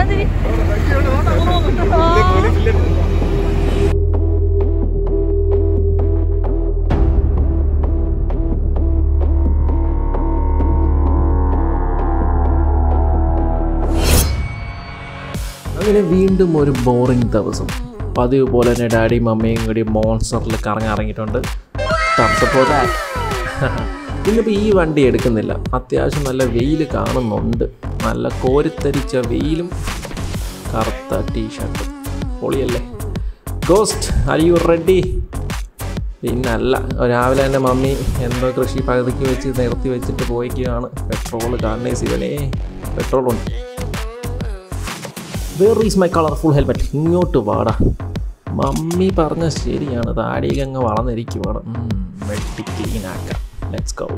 ഒരുമാതിരി അങ്ങനെ വീണ്ടും ഒരു ബോറിംഗ് ദിവസം പതിവ് പോലെ തന്നെ ഡാഡിയും മമ്മിയും കൂടി മോൺസ്റ്ററിൽ കറങ്ങി ഇറങ്ങിയിട്ടുണ്ട് തപ്പപ്പോൾ ഇന്നിപ്പോൾ ഈ വണ്ടി എടുക്കുന്നില്ല അത്യാവശ്യം നല്ല വെയിൽ കാണുന്നുണ്ട് നല്ല കോരിത്തരിച്ച വെയിലും കറുത്ത ടീഷർട്ടും പൊളിയല്ലേ ഗോസ്റ്റ് ആർ യു റെഡി പിന്നല്ല രാവിലെ തന്നെ മമ്മി എന്തോ കൃഷി പകുതിക്ക് വെച്ച് നിർത്തി വെച്ചിട്ട് പോയിക്കുകയാണ് പെട്രോൾ കാണണേ സിവനേ പെട്രോൾ ഉണ്ട് where is my colourful helmet ഇങ്ങോട്ട് വാടാ മമ്മി പറഞ്ഞ ശരിയാണ് താടിയൊക്കെ അങ്ങ് വളർന്നിരിക്കുവാണ് വെട്ടി ക്ലീൻ ആക്കാം ലെറ്റ്സ് ഗോ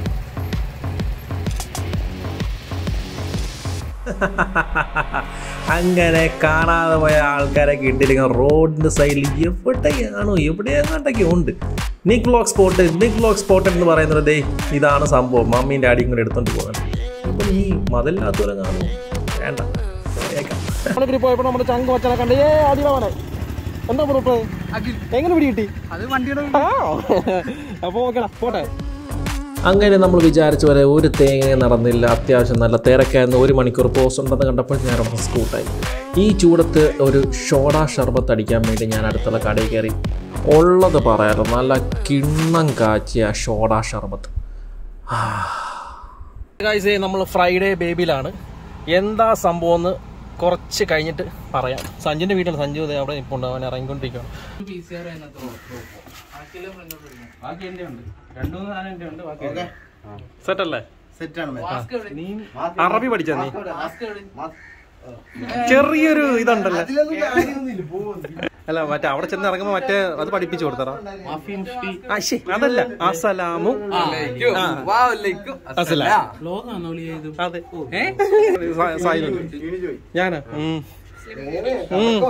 അങ്ങനെ കാണാതെ പോയ ആൾക്കാരെ കിട്ടിയിരിക്കുന്ന റോഡിൻ്റെ സൈഡിൽ എവിടെയാണോ എവിടെയാണ്ടൊക്കെ ഉണ്ട് Nick vlog spot Nick vlog spot എന്ന് പറയുന്നത് ദേ ഇതാണ് സംഭവം മമ്മീൻ്റെ ഡാഡിയും കൂടെ എടുത്തോണ്ട് പോകുന്നത് ഇപ്പം ഈ മതിലിനകത്തൂരെ കാണുമോ വേണ്ട പോയേക്കാം നമ്മളിപ്പോ പോയപ്പോ നമ്മുടെ ചങ്ക് വച്ചനെ കണ്ട് ഏ അടിവാനെ എന്താ ബ്രൂപ്പ് എങ്ങനെ പിടി കിട്ടി അത് വണ്ടിയുടെ ആ അപ്പൊ ഓക്കേടാ പോട്ടെ അങ്ങനെ നമ്മൾ വിചാരിച്ച പോലെ ഒരു തേങ്ങ നടന്നില്ല അത്യാവശ്യം നല്ല തിരക്കായിരുന്നു ഒരു മണിക്കൂർ പോസ്റ്റ് ഉണ്ടെന്ന് കണ്ടപ്പോൾ ഞാൻ സ്കൂട്ടായി ഈ ചൂടത്ത് ഒരു ഷോഡ ഷർബത്ത് അടിക്കാൻ വേണ്ടി ഞാൻ അടുത്തുള്ള കടയിൽ കയറി ഉള്ളത് പറയാലോ നല്ല കിണ്ണം കാച്ചിയ ഷോഡ ഷർബത്ത് ഗൈസ് നമ്മൾ ഫ്രൈഡേ ബേബിയിലാണ് എന്താ സംഭവം എന്ന് കുറച്ച് കഴിഞ്ഞിട്ട് പറയാം സഞ്ജുന്റെ വീട്ടിലാണ് സഞ്ജു ദേ അവിടെ ഇപ്പോൾ അവൻ ഇറങ്ങിക്കൊണ്ടിരിക്കുകയാണ് ബാക്കി എന്റെ ഉണ്ട് രണ്ടു മൂന്ന് സാധനം എന്റെ ഉണ്ട് ബാക്കി സെറ്റ് അല്ലേ സെറ്റാണ് നീ അറബി പഠിച്ച നീ ചെറിയൊരു ഇതുണ്ടല്ലോ അല്ല മറ്റേ അവിടെ ചെന്ന് ഇറങ്ങുമ്പോ മറ്റേ അത് പഠിപ്പിച്ചു കൊടുത്തറ അതല്ല അസലാമു ആ. അസലാം. അതെ സ- സൈലന്റ് ഞാനാ ഉം. ഉം.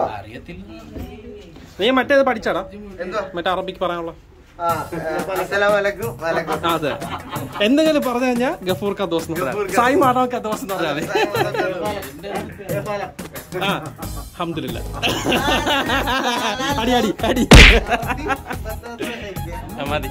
നീ മറ്റേത് പഠിച്ചാടാ മറ്റേ അറബിക്ക് പറയാനുള്ള അതെ എന്തെങ്കിലും പറഞ്ഞു കഴിഞ്ഞാൽ ഗഫൂർ കദോസ് എന്ന് പറയാം. സായി മാധവ കദോസ് എന്ന് പറഞ്ഞാൽ ആ അഹമ്മദില്ല അടി അടി അടി ആ, മതി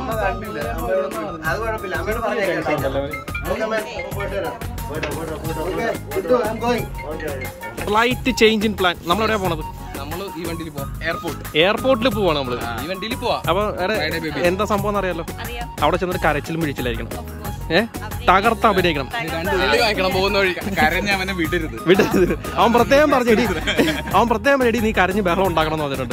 ഫ്ലൈറ്റ് ചേഞ്ച് ഇൻ പ്ലാൻ നമ്മൾ എവിടെയാ പോണത് നമ്മള് ഈ വണ്ടിയിൽ പോവാം എയർപോർട്ട് എയർപോർട്ടിൽ പോവാണ് നമ്മള് ഈ വണ്ടിയിൽ പോവാ അപ്പൊ എടെ, എന്താ സംഭവം അറിയാലോ അറിയാം അവിടെ ചെന്നിട്ട് കരച്ചിലും പിടിച്ചില്ലായിരിക്കണം ഏ തകർത്ത് അഭിനയിക്കണം രണ്ട് വെള്ളി വാങ്ങിക്കണം പോകുന്ന വഴി കരഞ്ഞ അവനെ വിടരുത് വിടരുത് അവൻ പ്രത്യേകം പറഞ്ഞു എടി അവൻ പ്രത്യേകം പറഞ്ഞു എടി നീ കരഞ്ഞ് ബഹളം ഉണ്ടാക്കണം എന്ന് പറഞ്ഞിട്ടുണ്ട്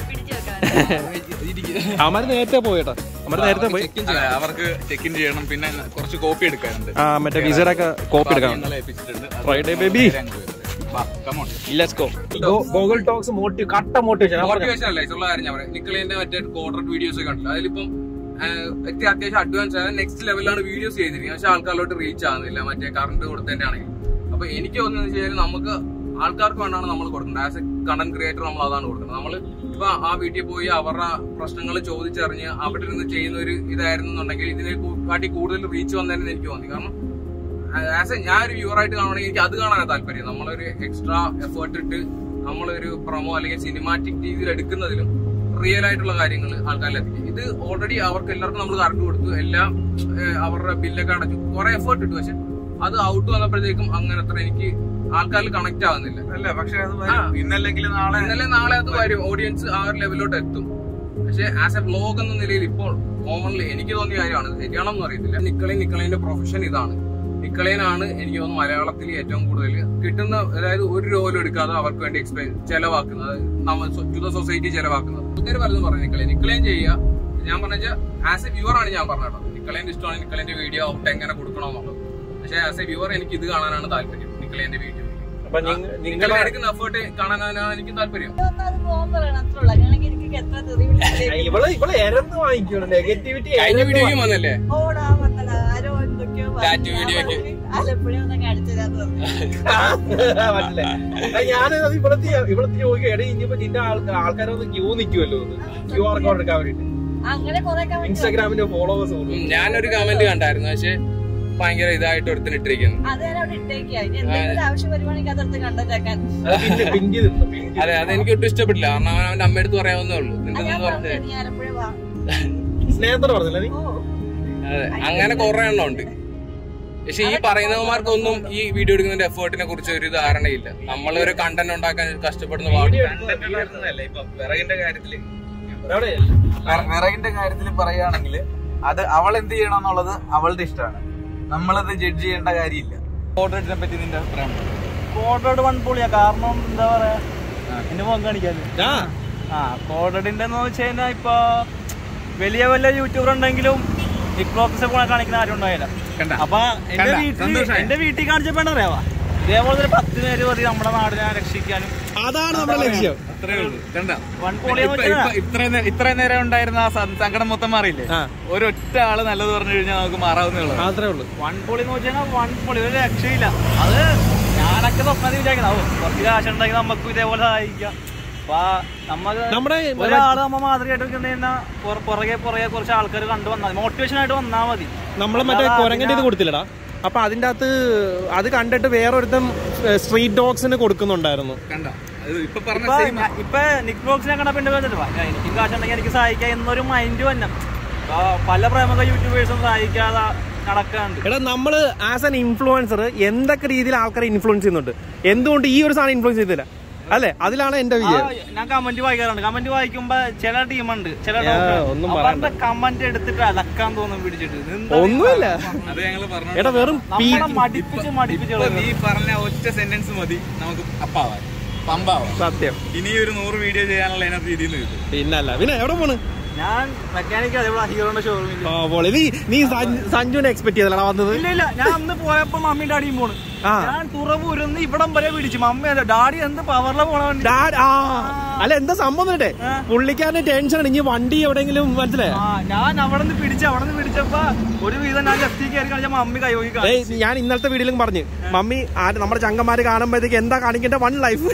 അവന്മാര് നേരത്തെ പോയിട്ടാ അവന്മാര് നേരത്തെ പോയി അതെ, അവർക്ക് ചെക്ക് ഇൻ ചെയ്യണം പിന്നെ കുറച്ച് കോപ്പി എടുക്കാനുണ്ട് ആ മറ്റേ വിസയുടെ ഒക്കെ കോപ്പി എടുക്കണം ഇന്നലെ ഏൽപ്പിച്ചിട്ടുണ്ട് അത് ഫ്രൈഡേ ബേബി വാ, come on. Let's go Google talks motive കട്ട മോട്ടിവേഷൻ മോട്ടിവേഷൻ അല്ല ഇതുള്ള കാര്യം ഞാൻ പറയാം നിക്കളിന്റെ മറ്റേ കോൺട്രാക്ട് വീഡിയോസ് ഒക്കെ കണ്ടില്ല അതിലിപ്പം വ്യക്തി അത്യാവശ്യം അഡ്വാൻസ് ആയ നെക്സ്റ്റ് ലെവലിലാണ് വീഡിയോസ് ചെയ്തിരിക്കുന്നത് പക്ഷെ ആൾക്കാരിലോട്ട് റീച്ച് ആകുന്നില്ല മറ്റേ കറണ്ട് കൊടുത്തതിന്റെ ആണെങ്കിൽ അപ്പൊ എനിക്ക് തോന്നുന്നത് വെച്ച് കഴിഞ്ഞാൽ നമുക്ക് ആൾക്കാർക്ക് വേണ്ടാണ് നമ്മൾ കൊടുക്കുന്നത് ആസ് എ കണ്ടന്റ് ക്രിയേറ്റർ നമ്മൾ അതാണ് കൊടുക്കുന്നത് നമ്മൾ ഇപ്പൊ ആ വീട്ടിൽ പോയി അവരുടെ പ്രശ്നങ്ങൾ ചോദിച്ചറിഞ്ഞ് അവിടെ ഇരുന്ന് ചെയ്യുന്ന ഒരു ഇതായിരുന്നു എന്നുണ്ടെങ്കിൽ ഇതിനെ കൂ- കാട്ടി കൂടുതൽ റീച്ച് വന്നതെന്ന് എനിക്ക് തോന്നി കാരണം ആസ് എ ഞാൻ ഒരു വ്യൂവർ ആയിട്ട് കാണുകയാണെങ്കിൽ എനിക്ക് അത് കാണാനാണ് താല്പര്യം നമ്മളൊരു എക്സ്ട്രാ എഫേർട്ട് ഇട്ട് നമ്മളൊരു പ്രൊമോ അല്ലെങ്കിൽ സിനിമാറ്റിക് രീതിയിൽ എടുക്കുന്നതിലും റിയൽ ആയിട്ടുള്ള കാര്യങ്ങൾ ആൾക്കാരിലെത്തിക്കും ഇത് ഓൾറെഡി അവർക്ക് എല്ലാവർക്കും നമ്മൾ കറണ്ട് കൊടുത്തു എല്ലാം ഏഹ്, അവരുടെ ബില്ലൊക്കെ അടച്ചു കുറെ എഫേർട്ട് ഇട്ടു പക്ഷെ അത് ഔട്ട് വന്നപ്പോഴത്തേക്കും അങ്ങനെ അത്ര എനിക്ക് ആൾക്കാരിൽ കണക്ട് ആവുന്നില്ല അല്ല പക്ഷെ അത് ആ. ഇന്നല്ലെങ്കിൽ നാളെ ഇന്നലെ നാളെ അത് വരും ഓഡിയൻസ് ആ ഒരു ലെവലിലോട്ട് എത്തും പക്ഷെ ആസ് എ ബ്ലോഗ് എന്ന നിലയിൽ ഇപ്പോൾ കോമൺലി എനിക്ക് തോന്നിയ കാര്യമാണ് ശരിയാണെന്ന് അറിയത്തില്ല നിക്കളയും നിക്കളേന്റെ പ്രൊഫഷൻ ഇതാണ് നിക്കളേനാണ് എനിക്ക് തോന്നുന്നു മലയാളത്തിൽ ഏറ്റവും കൂടുതൽ കിട്ടുന്ന അതായത് ഒരു രോലും എടുക്കാതെ അവർക്ക് വേണ്ടി എക്സ്പെൻ ചെലവാക്കുന്നത് നമ്മൾ ടു സൊസൈറ്റി ചെലവാക്കുന്നത് ഒത്തിരി പലതും പറഞ്ഞു നിക്കളെ നിക്കളേം ചെയ്യുക ഞാൻ പറഞ്ഞ ആസ് എ വ്യൂവർ ആണ് ഞാൻ പറഞ്ഞത് നിക്കളേന്റെ ഇഷ്ടമാണ് നിക്കളേന്റെ വീഡിയോ ഔട്ട് എങ്ങനെ കൊടുക്കണമെന്നുള്ളത് പക്ഷെ ആസ് എ വ്യൂവർ എനിക്ക് ഇത് കാണാനാണ് താല്പര്യം നിക്കളേന്റെ വീഡിയോ അപ്പൊ നിങ്ങ- നിങ്ങൾ നിങ്ങളെ എടുക്കുന്ന എഫേർട്ട് കാണാനാണ് എനിക്ക് താല്പര്യം ഒന്ന് അത് പോകാൻ പറയണം അത്രേ ഉള്ളൂ അങ്ങനെയാണെങ്കിൽ എനിക്ക് എത്ര തെറി വിളിച്ചില്ലേ ഇവള് ഇവള് എരന്ന് വാങ്ങിക്കണം നെഗറ്റിവിറ്റി കഴിഞ്ഞ വീഡിയോയ്ക്ക് വന്നല്ലേ ഓടാ വന്നടാ ആരോ എന്തൊക്കെയോ ടാറ്റു വീഡിയോയ്ക്ക്. ആലപ്പുഴ ഒന്ന് കാണിച്ചു തരാന്ന് പറഞ്ഞു ഞാനത് ഇവിടത്തെ ഇവിടത്തെ ചോദിക്കുക എടേ ഇനിയിപ്പോ നിന്റെ ആൾക്കാരൊന്ന് ക്യൂ നിൽക്കുമല്ലോ ക്യൂ ആർ കോഡ് എടുക്കാൻ വേണ്ടിട്ട് അങ്ങനെ കൊറേ കമന്റ് ഇൻസ്റ്റാഗ്രാമിന്റെ ഫോളോവേഴ്സ് ഉം, ഞാനൊരു കമന്റ് കണ്ടായിരുന്നു പക്ഷെ ഭയങ്കര ഇതായിട്ട് ഒരുത്തിന് ഇട്ടിരിക്കുന്നത് അത് ഞാൻ അവിടെ ഇട്ടേക്കാ ഇനി എന്തെങ്കിലും ഒരു ആവശ്യം വരുവാണെങ്കിൽ അതെടുത്ത് കണ്ടേക്കാൻ അതെ അത് എനിക്ക് ഒട്ടും ഇഷ്ടപ്പെട്ടില്ല കാരണം അവൻ അവന്റെ അമ്മയടുത്ത് പറയാവുന്നേ ഉള്ളൂ നിന്റെ ഞാൻ ഒന്ന് പറഞ്ഞേ പറഞ്ഞു നീ ആലപ്പുഴ വാ സ്നേഹത്തോട് പറഞ്ഞില്ല നീ ഓ അതെ അങ്ങനെ കുറെ എണ്ണം ഉണ്ട് പക്ഷെ ഈ പറയുന്നവന്മാർക്കൊന്നും ഈ വീഡിയോ എടുക്കുന്നതിന്റെ എഫേർട്ടിനെ കുറിച്ച് ഒരു ധാരണയില്ല നമ്മൾ ഒരു കണ്ടന്റ് ഉണ്ടാക്കാൻ കഷ്ടപ്പെടുന്ന പാട് വിറകിന്റെ കാര്യത്തില് എവിടെ വിറകിന്റെ കാര്യത്തിൽ പറയുകയാണെങ്കിൽ അത് അവൾ എന്ത് ചെയ്യണം എന്നുള്ളത് അവളുടെ ഇഷ്ടമാണ് നമ്മളത് ജഡ്ജ് ചെയ്യേണ്ട കാര്യമില്ല കോർഡിനേറ്റിനെ പറ്റി നിന്റെ അഭിപ്രായം പറ. കോഡഡ് വൺ പൊളിയാ കാരണം എന്താ പറയാ എന്റെ മുഖം കാണിക്കാൻ ആ ആ കോഡഡിന്റെ എന്ന് വെച്ച് കഴിഞ്ഞാൽ ഇപ്പൊ വലിയ വലിയ യൂട്യൂബർ ഉണ്ടെങ്കിലും ടിക്ടോക്സ് കൂടെ കാണിക്കുന്ന ആരും ഉണ്ടായില്ല കണ്ട? അപ്പൊ എന്റെ കണ്ട? വീട്ടിൽ സന്തോഷായോ? എന്റെ വീട്ടിൽ കാണിച്ചപ്പോ എന്താ അറിയാവാ ഇതേപോലെ ഒരു പത്ത് പേര് മതി നമ്മുടെ നാടിനെ രക്ഷിക്കാനും അതാണ് നമ്മുടെ ലക്ഷ്യം അത്രേ ഉള്ളൂ കണ്ട വൺ പൊളിയെന്ന് ഇപ്പൊ- വെച്ചാൽ ഇപ്പൊ ഇത്രയും നേ- ഇത്രയും നേരം ഉണ്ടായിരുന്ന ആ സ- സങ്കടം മൊത്തം മാറിയില്ലേ ആ. ഒരൊറ്റ ആള് നല്ലത് പറഞ്ഞു കഴിഞ്ഞാൽ നമുക്ക് മാറാവുന്നേ ഉള്ളൂ അത്രേ ഉള്ളൂ വൺ പൊളി എന്ന് വെച്ചാൽ വൺ പൊളി ഒരു രക്ഷയില്ല അത് ഞാനൊക്കെ സ്വപ്നത്തിൽ വിചാരിക്കണം ഓ കുറച്ച് കാശ് ഉണ്ടെങ്കിൽ നമുക്ക് ഇതേപോലെ സഹായിക്കാം അപ്പൊ നമുക്ക് നമ്മുടെ ഒരാള് നമ്മ മാതൃകയായിട്ട് വെക്കുന്ന പുറകെ പുറകെ കുറച്ച് ആൾക്കാർ കണ്ടു വന്നാൽ മോട്ടിവേഷൻ ആയിട്ട് വന്നാൽ മതി നമ്മളെ മറ്റേ കുരങ്ങന്റെ ഇത് കൊടുത്തില്ലടാ അപ്പൊ അതിന്റെ അകത്ത് അത് കണ്ടിട്ട് വേറൊരുത്തം സ്ട്രീറ്റ് ഡോഗ്സിന് കൊടുക്കുന്നുണ്ടായിരുന്നു കണ്ട അത് ഇപ്പൊ പറഞ്ഞ ഇപ്പൊ same ഞാ- ഇപ്പൊ നിക് ബ്ലോഗ്സിനെ കണ്ടപ്പോ എന്റെ വെച്ചിട്ട് എനിക്കും കാശുണ്ടെങ്കിൽ എനിക്ക് സഹായിക്കാം എന്നൊരു മൈൻഡ് വന്നെ ഇപ്പൊ പല പ്രമുഖ യൂട്യൂബേഴ്സും സഹായിക്കാതെ നടക്കാണ്ട് എടാ നമ്മള് ആസ് ആൻ ഇൻഫ്ലുവൻസർ എന്തൊക്കെ രീതിയിൽ ആൾക്കാരെ ഇൻഫ്ലുവൻസ് ചെയ്യുന്നുണ്ട് എന്തുകൊണ്ട് ഈ ഒരു സാധനം ഇൻഫ്ലുവൻസ് ചെയ്തില്ല അല്ലേ അതിലാണ് എന്റെ ആ, വിജയം ഞാൻ കമന്റ് വായിക്കാറുണ്ട് കമന്റ് വായിക്കുമ്പോ ചില ടീമുണ്ട് ചില ഏ, ഒന്നും അവരുടെ കമന്റ് എടുത്തിട്ട് അലക്കാൻ തോന്നും പിടിച്ചിട്ട് ഇതെന്താ ഒന്നുമില്ല അത് ഞങ്ങള് പറഞ്ഞു എടാ വെറും പീ നമ്മളെ മടിപ്പിച്ച് മടിപ്പിച്ച് ഇപ്പൊ കളയും. നീ പറഞ്ഞ ഒറ്റ സെന്റൻസ് മതി നമുക്ക് അപ്പാവാൻ പമ്പാവാൻ സത്യം ഇനി ഒരു നൂറ് വീഡിയോ ചെയ്യാനുള്ള എനർജി ഇതിൽ നിന്ന് കിട്ടും പിന്നല്ല പിന്നെ എവിടെ പോണ് ഞാൻ മെക്കാനിക് അതേപോലെ ഹീറോന്റെ ഷോറൂമിൽ ആ പോളി നീ നീ സഞ്ജു- സഞ്ജുവിനെ എക്സ്പെക്ട് ചെയ്തല്ലടാ വന്നത് ഇല്ല ഇല്ല ഞാൻ അന്ന് പോയപ്പോ മമ്മിയും ഡാഡിയും പോണ് ആ. ഞാൻ തുറവൂരുന്ന് ഇവിടം വരെ പിടിച്ചു മമ്മി അല്ല ഡാഡി എന്ത് പവറിലെ പോണ വണ്ടി ഡാഡ് ആ അല്ല എന്താ സംഭവം എന്നിട്ടേ ആ. പുള്ളിക്കാരന്റെ ടെൻഷൻ ഇനി വണ്ടി എവിടെയെങ്കിലും മനസ്സിലായോ ആ ഞാൻ അവിടെ നിന്ന് പിടിച്ച് അവിടെ നിന്ന് പിടിച്ചപ്പോ ഒരു വീതം ഞാൻ ലെഫ്റ്റിൽ കയറി കാണിച്ച മമ്മി കൈപോയി ഏയ് ഞാൻ ഇന്നലത്തെ വീഡിയോയിലും പറഞ്ഞു മമ്മി ആര് നമ്മുടെ ചങ്കന്മാര് കാണുമ്പോഴത്തേക്ക് എന്താ കാണിക്കേണ്ട വൺ ലൈഫ്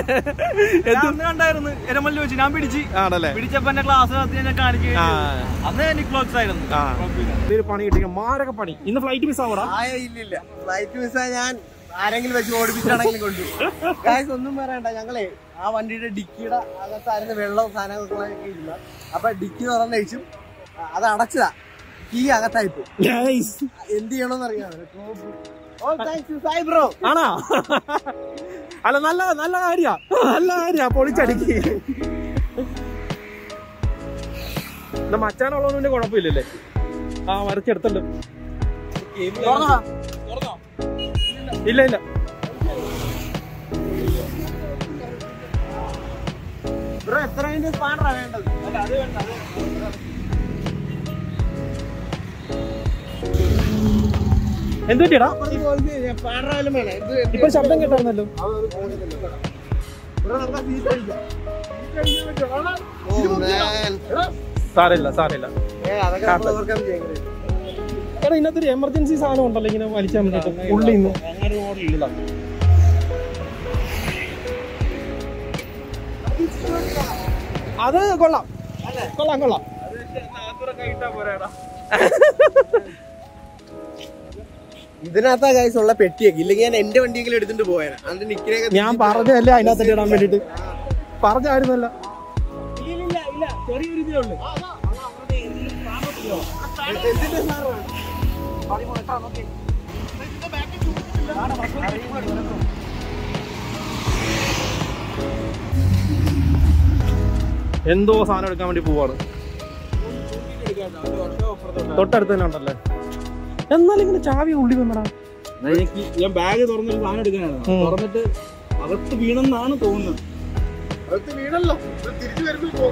ഞാൻ അന്ന് കണ്ടായിരുന്നു എരമല്ലി വെച്ച് ഞാൻ പിടിച്ച് ആണല്ലേ പിടിച്ചപ്പോ എന്റെ ക്ലാസ് ഞാൻ കാണിക്കുകയും ആ. ചെയ്തു. അന്ന് നിക്ലോക്സ് ആയിരുന്നു ആ ഇതൊരു പണി കിട്ടിയ മാരക പണി ഇന്ന് ഫ്ലൈറ്റ് മിസ് ആവടാ ഇല്ലില്ല ഫ്ലൈറ്റ് മിസ്സാ ഞാൻ ആരെങ്കിലും വെച്ച് ഓടിപ്പിച്ചാണെങ്കിലും കൊണ്ടു ഗായ്സ് ഒന്നും പറയണ്ട ഞങ്ങളെ ആ വണ്ടിയുടെ ഡിക്കിയുടെ അകത്തായിരുന്നു വെള്ളവും സാധനങ്ങളൊക്കെ ഇല്ല അപ്പൊ ഡിക്കി തുറന്നഴിച്ചും അത് അടച്ചതാ കീ അകത്തായി പോയി എന്ത് ചെയ്യണമെന്ന് അറിയാമോ ഓ താങ്ക്സ് സായി ബ്രോ ആണോ അല്ല നല്ല നല്ല കാര്യ നല്ല കാര്യ പൊളിച്ചടിക്ക് മച്ചാനുള്ളതുകൊണ്ട് കുഴപ്പമില്ലല്ലേ ആ വരച്ചെടുത്തല്ലോ ഇല്ല ഇല്ല ബ്രോ എത്ര മിനിറ്റ് സ്പാനറാ വേണ്ടത് എന്ത് പറ്റിയടാ സ്പാനറായാലും വേണം ഇത് ഇപ്പൊ ശബ്ദം കേട്ടായിരുന്നല്ലോ ബ്രോ നമുക്ക് സീറ്റ് അടിക്കാം ഓ മാൻ സാരമില്ല സാരമില്ല ഏ അതൊക്കെ നമ്മൾ ഓവർകം ചെയ്യാൻ എടാ ഇതിനകത്തൊരു എമർജൻസി സാധനം ഉണ്ടല്ലോ ഇങ്ങനെ വലിച്ചാൽ വേണ്ടിട്ട് ഉള്ളിൽ നിന്ന് അങ്ങനെ മോഡലില്ല അത് കൊള്ളാം കൊള്ളാം കൊള്ളാം ഇതിനകത്താ ഗൈസ് ഉള്ള പെട്ടിയൊക്കെ ഇല്ലെങ്കിൽ ഞാൻ എന്റെ വണ്ടിയെങ്കിലും എടുത്തിട്ട് പോയാ അതിന്റെ നിക്കിനൊക്കെ ഞാൻ പറഞ്ഞതല്ലേ അതിനകത്ത് ഇടാൻ വേണ്ടിട്ട് പറഞ്ഞായിരുന്നല്ലോ എന്തോ സാധനം എടുക്കാൻ വേണ്ടി പോവാണ് തൊട്ടടുത്ത് തന്നെ ഉണ്ടല്ലേ എന്നാലും ഇങ്ങനെ ചാവി ഉള്ളി വന്നടാ എനിക്ക് ഞാൻ ബാഗ് തുറന്നൊരു സാധനം എടുക്കാനാണ് ഉം. തുറന്നിട്ട് അകത്ത് വീണെന്നാണ് തോന്നുന്നത് വീണല്ലോ തിരിച്ചു വരുമ്പോൾ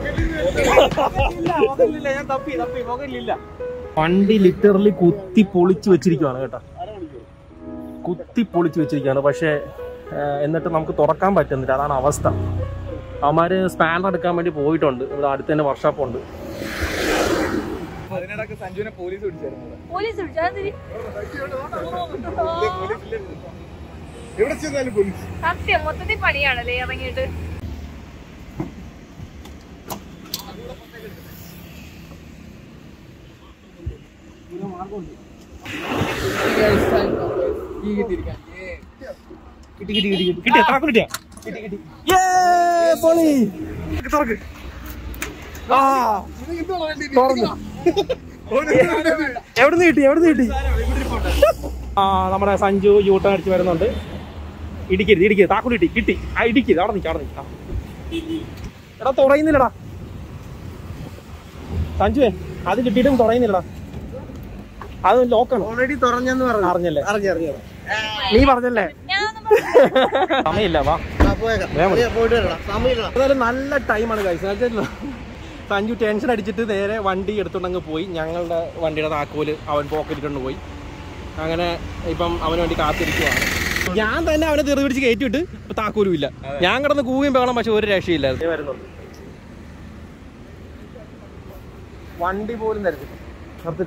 ഞാൻ തപ്പി തപ്പി മുകളിലില്ല വണ്ടി ലിറ്ററലി കുത്തി പൊളിച്ചു വെച്ചിരിക്കുവാണ് കേട്ടോ കുത്തി പൊളിച്ചു വെച്ചിരിക്കുകയാണ് പക്ഷേ ഏഹ്, എന്നിട്ട് നമുക്ക് തുറക്കാൻ പറ്റുന്നില്ല അതാണ് അവസ്ഥ അവന്മാര് സ്പാനർ എടുക്കാൻ വേണ്ടി പോയിട്ടുണ്ട് ഇവിടെ അടുത്ത് തന്നെ വർക്ക്ഷോപ്പ് ഉണ്ട് അതിനിടക്ക് സഞ്ജുവിനെ പോലീസ് പിടിച്ചായിരുന്നു പോലീസ് വിളിച്ചാൽ എവിടെ ചെന്നാലും പോലീസ് സത്യം മൊത്തത്തിൽ പണിയാണല്ലേ ഇറങ്ങിയിട്ട് കിട്ടി കിട്ടി കിട്ടി കിട്ടി കിട്ടിയ താക്കോൽ കിട്ടിയ കിട്ടി കിട്ടി ഏ പൊളി തുറക്ക് ആ തുറന്നു എവിടുന്ന് കിട്ടി എവിടുന്ന് കിട്ടി ആ നമ്മുടെ സഞ്ജു യൂട്ടൺ അടിച്ച് വരുന്നുണ്ട് ഇടിക്കരുത് ഇടിക്കരുത് താക്കോൽ കിട്ടി കിട്ടി ആ ഇടിക്കരുത് അവിടെ നിൽക്കാം അവിടെ നിൽക്കാം എടാ തുറയുന്നില്ലടാ സഞ്ജുവേ അത് കിട്ടിയിട്ടും തുറയുന്നില്ലടാ അത് ലോക്കാണ് ഓൾറെഡി തുറഞ്ഞെന്ന് പറഞ്ഞു അറിഞ്ഞല്ലേ അറിഞ്ഞറിഞ്ഞു നീ പറഞ്ഞല്ലേ സമയമില്ല വാ പോയേക്കാം വേഗം വിട്. പോയിട്ട് വരണം സമയമില്ല അതായത് നല്ല ടൈമാണ് കഴിച്ചത് സഞ്ജു ടെൻഷൻ അടിച്ചിട്ട് നേരെ വണ്ടി എടുത്തുകൊണ്ടങ്ങ് പോയി ഞങ്ങളുടെ വണ്ടിയുടെ താക്കോല് അവൻ പോക്കറ്റിട്ടുണ്ട് പോയി അങ്ങനെ ഇപ്പം അവന് വേണ്ടി കാത്തിരിക്കുവാണ് ഞാൻ തന്നെ അവനെ തെറി പിടിച്ച് കയറ്റിവിട്ട് ഇപ്പൊ താക്കോലും ഇല്ല ഞാൻ കിടന്ന് കൂവിയും വേണം പക്ഷെ ഒരു രക്ഷയില്ലായിരുന്നു വരുന്നുണ്ട് വണ്ടി പോലും തരത്തില്ല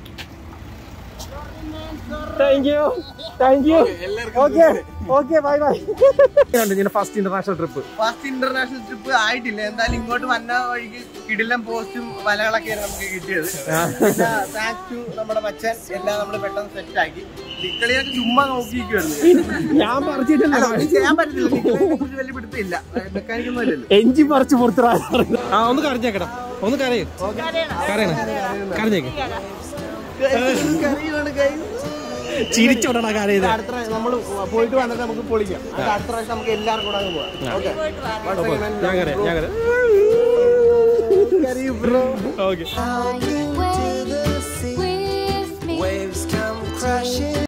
thank you thank you okay okay bye bye ഇതിന്റെ first international trip first international trip ആയിട്ടില്ല എന്തായാലും ഇങ്ങോട്ട് വന്ന വഴിക്ക് കിടിലം പോസ്റ്റും വലകളൊക്കെയാണ് നമുക്ക് കിട്ടിയത് പിന്നെ താങ്ക്സ് ടു നമ്മുടെ മച്ചൻ എല്ലാം നമ്മൾ പെട്ടെന്ന് സെറ്റ് ആക്കി നിക്കളിയൊക്കെ ചുമ്മാ നോക്കിയിരിക്കുവായിരുന്നു ഞാൻ പറഞ്ഞിട്ടില്ല ഒന്നും ചെയ്യാൻ പറ്റില്ല നിക്കളിയെ കുറിച്ച് വലിയ പിടുത്തില്ല മെക്കാനിക് ഒന്നും അല്ലല്ലോ എഞ്ചിൻ പറിച്ച് പുറത്തിറാ ആ ഒന്ന് കരഞ്ഞേക്കടാ ഒന്ന് കരയ് കരയണ കരഞ്ഞേക്ക് കറിയാണ് കൈ ചിരിച്ചോടടാ കരയത് അടുത്ത നമ്മൾ പോയിട്ട് വന്നിട്ട് നമുക്ക് പൊളിക്കാം അത് അടുത്ത പ്രാവശ്യം നമുക്ക് എല്ലാവർക്കും കൂടെ അങ്ങ് പോവാം ഓക്കെ ഞാൻ കരയാം ഞാൻ കരയാം കരയും bro okay Are you with me?